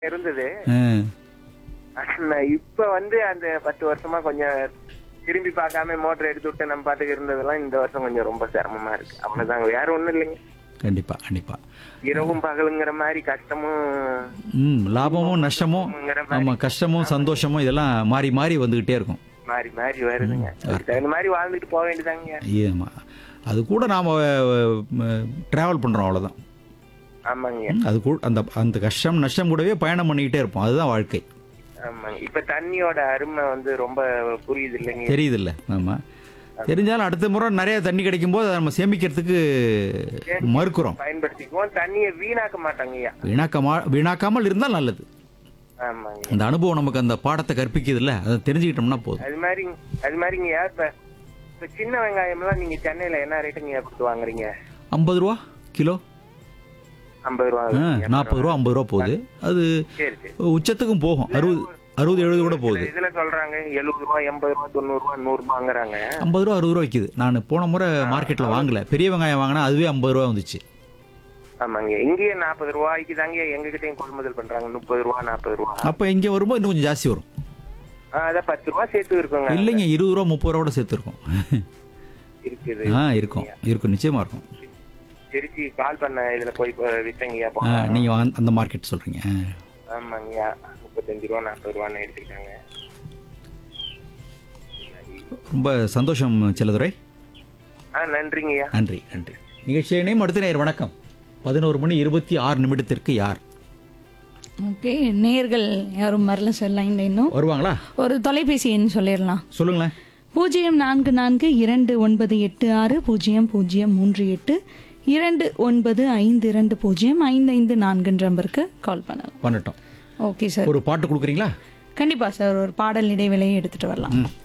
இருந்தது ஆ, ஆனா இப்ப வந்து அந்த பத்து வருஷமா கொஞ்சம் திரும்பி பார்க்காம மோட்டர் எடுத்து விட்டு நம்ம பாட்டுக்கு இருந்ததெல்லாம் இந்த வருஷம் கொஞ்சம் ரொம்ப சிரமமா இருக்கு அவ்வளவுதாங்க வேற ஒண்ணும் இல்லைங்க கண்டிப்பா கண்டிப்பா இரவும் பகலுங்கிற மாதிரி கஷ்டமும் ம் லாபமும் நஷ்டமும் ஆமா கஷ்டமும் சந்தோஷமும் இதெல்லாம் மாறி மாறி வந்துகிட்டே இருக்கும் மாறி மாறி வருதுங்க அதுக்கு தகுந்த மாதிரி வாழ்ந்துட்டு போக வேண்டியதாங்க ஏமா அது கூட நாம் ட்ராவல் பண்ணுறோம் அவ்வளோதான் ஆமாங்க அது கூட அந்த அந்த கஷ்டம் நஷ்டம் கூடவே பயணம் பண்ணிக்கிட்டே இருப்போம் அதுதான் வாழ்க்கை ஆமாங்க இப்ப தண்ணியோட அருமை வந்து ரொம்ப புரியுது இல்லைங்க தெரியுதுல்ல ஆமாம் தெரிஞ்சாலும் அடுத்த முறை நிறைய தண்ணி கிடைக்கும் போது அதை நம்ம சேமிக்கிறதுக்கு மறுக்கிறோம் பயன்படுத்திக்குவோம் தண்ணியை வீணாக்க மாட்டாங்கய்யா வீணாக்கமா வீணாக்காமல் இருந்தால் நல்லது ஆமாங்க அந்த அனுபவம் நமக்கு அந்த பாடத்தை கற்பிக்குதுல்ல அதை தெரிஞ்சுக்கிட்டோம்னா போதும் அது மாதிரி அது மாதிரிங்கய்யா இப்ப இப்ப சின்ன வெங்காயம் எல்லாம் நீங்க சென்னையில என்ன ரேட்டுங்க கொடுத்து வாங்குறீங்க ஐம்பது ரூபா கிலோ ஐம்பது ரூபா ஆ நாற்பது ரூபா ஐம்பது ரூபா போகுது அது சரி சரி உச்சத்துக்கும் போகும் அறுபது அறுபது எழுபது கூட போகுது இதுல சொல்றாங்க எழுபது ரூபா எண்பது ரூபா தொண்ணூறு ரூபா நூறு ரூபாங்கிறாங்க ஐம்பது ரூபா அறுபது ரூபா விற்கிது நான் போன முறை மார்க்கெட்டில் வாங்கல பெரிய வெங்காயம் வாங்கினா அதுவே ஐம்பது ரூபா வந்துச்சு ஆமாங்க இங்கேயே நாற்பது ரூபாய்க்கு தாங்க எங்க கிட்டயும் கொள்முதல் பண்றாங்க முப்பது ரூபா நாற்பது ரூபா அப்போ இங்கே வரும்போது இன்னும் கொஞ்சம் ஜாஸ்தி வரும் ஆ, அதான் பத்து ரூபா சேர்த்து இருக்குங்க இல்லைங்க இருபது ரூபா முப்பது ரூபா கூட சேர்த்துருக்கோம் இருக்குது ஆ இருக்கும் இருக்கும் நிச்சயமா இருக்கும் திருச்சி கால் பண்ண இதுல போய் வித்தங்கய்யா ஆ, நீங்க வாங்க- அந்த மார்க்கெட் சொல்றீங்க ஆ. ஆமாங்கய்யா முப்பத்தஞ்சு ரூபா நாற்பது ரூபான்னு எடுத்துக்கிட்டாங்க ரொம்ப சந்தோஷம் செல்லதுரை ஆ நன்றிங்கய்யா நன்றி நன்றி நிகழ்ச்சியினையும் அடுத்த நேர் வணக்கம் பதினோரு மணி இருபத்தி ஆறு நிமிடத்திற்கு யார் ஓகே நேர்கள் யாரும் வரல சொல்லலாம் இந்த இன்னும் வருவாங்களா ஒரு தொலைபேசி எண் சொல்லிடலாம் சொல்லுங்களேன் பூஜ்ஜியம் நான்கு நான்கு இரண்டு ஒன்பது எட்டு ஆறு பூஜ்ஜியம் பூஜ்ஜியம் மூன்று எட்டு இரண்டு ஒன்பது ஐந்து இரண்டு பூஜ்ஜியம் ஐந்து ஐந்து நான்குன்ற நம்பருக்கு கால் பண்ணலாம் பண்ணட்டும் ஓகே சார் ஒரு பாட்டு கொடுக்குறீங்களா கண்டிப்பா சார் ஒரு பாடல் இடைவேளையை எடுத்துட்டு வரலாம் ம்